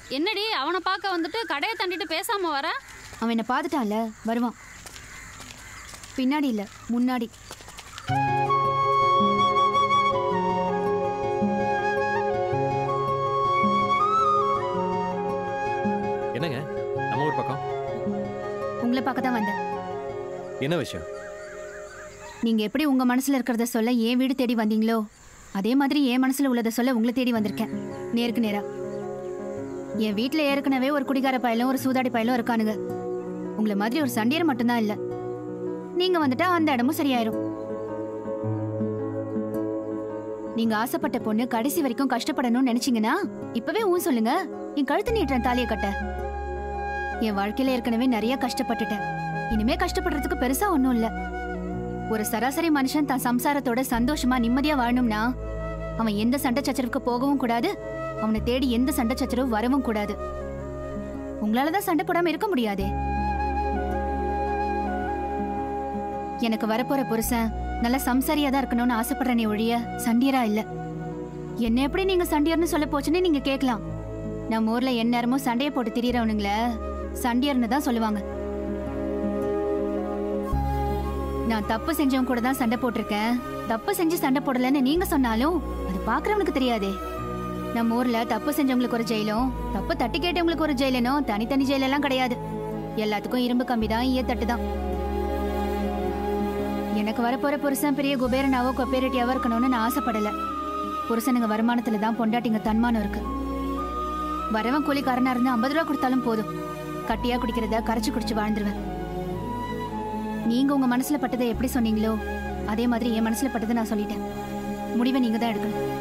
என்னடி அவனை பார்க்க வந்துட்டு கடையை தண்டிட்டு பேசாம வர அவன் என்னை பார்த்துட்டான்ல வருவான் பின்னாடி இல்லை முன்னாடி என்னங்க நம்ம ஊர் பக்கம் உங்களை பார்க்க தான் வந்தேன் என்ன விஷயம் நீங்க எப்படி உங்க மனசுல இருக்கிறத சொல்ல என் வீடு தேடி வந்தீங்களோ அதே மாதிரி என் மனசுல உள்ளதை சொல்ல உங்களை தேடி வந்திருக்கேன் நேருக்கு நேரா என் வீட்ல ஏற்கனவே ஒரு குடிகார பயலும் ஒரு சூதாடி பயலும் இருக்கானுங்க உங்களை மாதிரி ஒரு சண்டியர் மட்டும்தான் இல்ல நீங்க வந்துட்டா அந்த இடமும் சரியாயிரும் நீங்க ஆசைப்பட்ட பொண்ணு கடைசி வரைக்கும் கஷ்டப்படணும்னு நினைச்சீங்கன்னா இப்பவே ஊன் சொல்லுங்க என் கழுத்து நீட்டுறேன் தாலியை கட்ட என் வாழ்க்கையில ஏற்கனவே நிறைய கஷ்டப்பட்டுட்டேன் இனிமே கஷ்டப்படுறதுக்கு பெருசா ஒண்ணும் இல்ல ஒரு சராசரி மனுஷன் தான் சம்சாரத்தோட சந்தோஷமா நிம்மதியா வாழணும்னா அவன் எந்த சண்டை சச்சரவுக்கு போகவும் கூடாது அவனை தேடி எந்த சண்டை சச்சரவு வரவும் கூடாது உங்களாலதான் சண்டை போடாம இருக்க முடியாதே எனக்கு வரப்போற புருஷன் நல்ல சம்சாரியா தான் இருக்கணும்னு ஆசைப்படுறனே ஒழிய சண்டியரா இல்ல என்ன எப்படி நீங்க சண்டியர்னு சொல்ல போச்சுன்னு நீங்க கேட்கலாம் நம்ம ஊர்ல எந்நேரமும் சண்டையை போட்டு திரியறவனுங்கள சண்டியர்னு தான் சொல்லுவாங்க நான் தப்பு செஞ்சவங்க கூட தான் சண்டை போட்டிருக்கேன் தப்பு செஞ்சு சண்டை போடலன்னு நீங்க சொன்னாலும் அது பாக்குறவனுக்கு தெரியாதே நம்ம ஊர்ல தப்பு செஞ்சவங்களுக்கு ஒரு ஜெயிலும் தப்பு தட்டி கேட்டவங்களுக்கு ஒரு ஜெயிலனும் தனித்தனி ஜெயிலெல்லாம் கிடையாது எல்லாத்துக்கும் இரும்பு கம்பி தான் ஈயத்தட்டு தான் எனக்கு வரப்போற புருஷன் பெரிய குபேரனாவோ கொப்பேரட்டியாவோ இருக்கணும்னு நான் ஆசைப்படல புருஷனுங்க வருமானத்துல தான் பொண்டாட்டிங்க தன்மானம் இருக்கு வரவன் கூலிக்காரனா இருந்து ஐம்பது ரூபா கொடுத்தாலும் போதும் கட்டியா குடிக்கிறத கரைச்சு குடிச்சு வாழ்ந்துருவேன் நீங்க உங்க மனசுல பட்டதை எப்படி சொன்னீங்களோ அதே மாதிரி என் மனசுல பட்டதை நான் சொல்லிட்டேன் முடிவை நீங்க தான் எடுக்கணும்